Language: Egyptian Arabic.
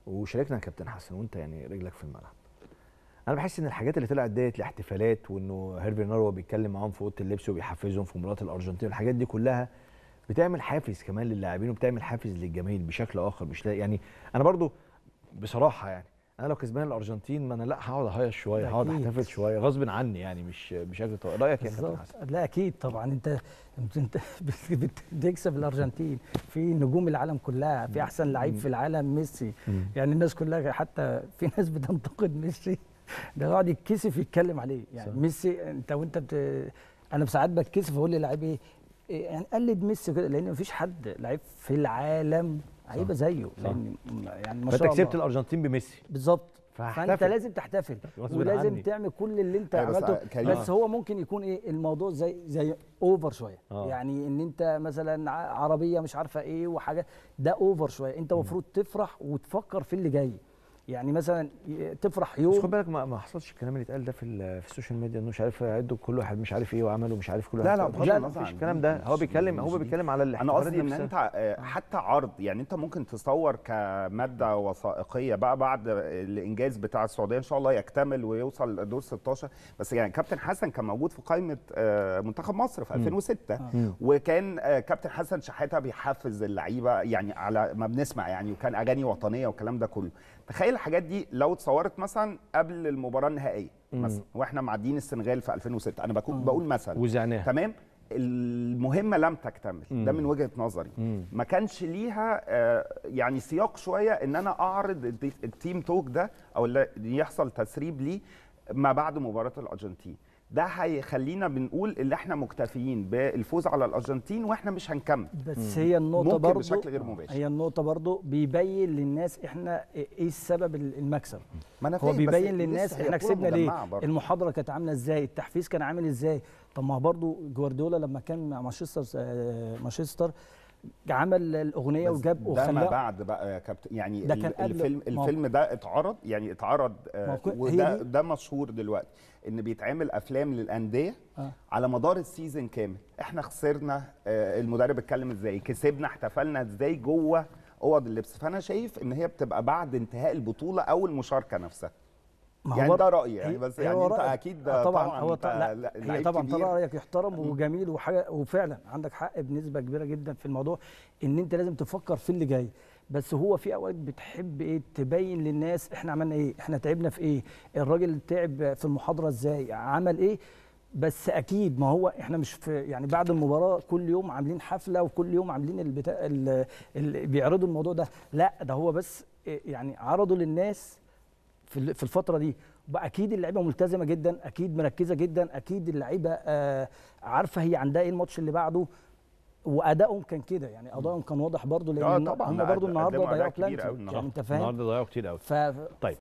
وشاركنا كابتن حسن وانت يعني رجلك في الملعب انا بحس ان الحاجات اللي طلعت ديت الاحتفالات وانه هيرفي نارو بيتكلم معاهم في اوضه اللبس وبيحفزهم في مباراه الارجنتين الحاجات دي كلها بتعمل حافز كمان للاعبين وبتعمل حافز للجماهير بشكل اخر مش لا يعني انا برضو بصراحه يعني انا لو كسبان الارجنتين ما انا لا هقعد اهيص شويه ده هقعد أكيد. احتفل شويه غصب عني يعني مش بشكل طبيعي رايك يا كابتن بالظبط حسن لا اكيد طبعا انت انت انت بت- بت- بتكسب الارجنتين في نجوم العالم كلها في احسن لعيب في العالم ميسي مم. يعني الناس كلها حتى في ناس بتنتقد ميسي ده يقعد يتكسف يتكلم عليه يعني صح. ميسي انت وانت بت... انا ساعات بتكسف اقول للاعب ايه إيه يعني قلد ميسي كده لان مفيش حد لعيب في العالم هيبقى زيه صح. لان يعني ما فانت شاء كسبت الله الارجنتين بميسي بالظبط فهحتفل. فانت لازم تحتفل غصب ولازم عني. تعمل كل اللي انت أيوة بس عملته كريم- بس هو ممكن يكون ايه الموضوع زي زي اوفر شويه آه. يعني ان انت مثلا ع- عربيه مش عارفه ايه وحاجه ده اوفر شويه انت المفروض تفرح وتفكر في اللي جاي يعني مثلا ي- تفرح بس يوم خد بالك ما, ما حصلش الكلام اللي اتقال ده في, ال- في السوشيال ميديا انه مش عارف هيعدوا كل واحد مش عارف ايه وعملوا مش عارف كل لا، واحد لا، عمل. بغض لا النظر مفيش عن الكلام دي. ده هو مش- بيتكلم مش هو دي. بيتكلم على انا الاحتفالات قصدي ان نفسها. انت آه، حتى عرض يعني انت ممكن تصور كماده وثائقيه بقى بعد الانجاز بتاع السعوديه ان شاء الله يكتمل ويوصل لدور 16 بس يعني كابتن حسن كان موجود في قائمه آه، منتخب مصر في 2006 مم. وكان آه، كابتن حسن شحاته بيحفز اللعيبه يعني على ما بنسمع يعني وكان اغاني وطنيه والكلام ده كله تخيل الحاجات دي لو اتصورت مثلا قبل المباراه النهائيه مثلا واحنا معديين السنغال في 2006 انا بكون بقول مثلا وزعناها تمام المهمه لم تكتمل مم. ده من وجهه نظري مم. ما كانش ليها آه، يعني سياق شويه ان انا اعرض الدي- التيم توك ده او اللي يحصل تسريب ليه ما بعد مباراه الارجنتين ده هيخلينا بنقول اللي احنا مكتفيين بالفوز على الارجنتين واحنا مش هنكمل بس هي النقطه ممكن برضو بشكل غير مباشر. هي النقطه برضو بيبين للناس احنا ايه السبب المكسب ما انا هو فاهم، بس بيبين لسه للناس هي احنا بطولة كسبنا ليه مجمعة برضه. المحاضره كانت عامله ازاي التحفيز كان عامل ازاي طب ما هو برضه جوارديولا لما كان مع مانشستر آه، مانشستر عمل الاغنيه بس وجاب ده ما وخلاه بعد بقى يا كابتن يعني ده ال- كان قبل- الفيلم ما هو- الفيلم ده اتعرض يعني اتعرض ما هو آه كو- هي وده دي- ده مشهور دلوقتي ان بيتعمل افلام للانديه آه. على مدار السيزون كامل احنا خسرنا آه المدرب اتكلم ازاي كسبنا احتفلنا ازاي جوه اوض اللبس فانا شايف ان هي بتبقى بعد انتهاء البطوله او المشاركه نفسها ما هو يعني برضه ده رايي يعني هي- بس هي يعني هو انت رأيك. اكيد آه طبعا طبعا هو انت طبعا لا لا- هي لعيب طبعا كبير. طبعا رايك يحترم وجميل وحاجه وفعلا عندك حق بنسبه كبيره جدا في الموضوع ان انت لازم تفكر في اللي جاي بس هو في اوقات بتحب ايه تبين للناس احنا عملنا ايه احنا تعبنا في ايه الراجل تعب في المحاضره ازاي عمل ايه بس اكيد ما هو احنا مش في يعني بعد المباراه كل يوم عاملين حفله وكل يوم عاملين البتاع ال- ال- بيعرضوا الموضوع ده لا ده هو بس إيه يعني عرضوا للناس في ال- في الفتره دي بقى اكيد اللعيبه ملتزمه جدا اكيد مركزه جدا اكيد اللعيبه آه عارفه هي عندها ايه الماتش اللي بعده وادائهم كان كده يعني ادائهم كان واضح برضو آه لان طبعاً، هم لا، برضو قدموا النهارده أداء ضيعوا كبير بلانتي أوي النهاردة. يعني انت فاهم النهارده ضيعوا كتير قوي ف طيب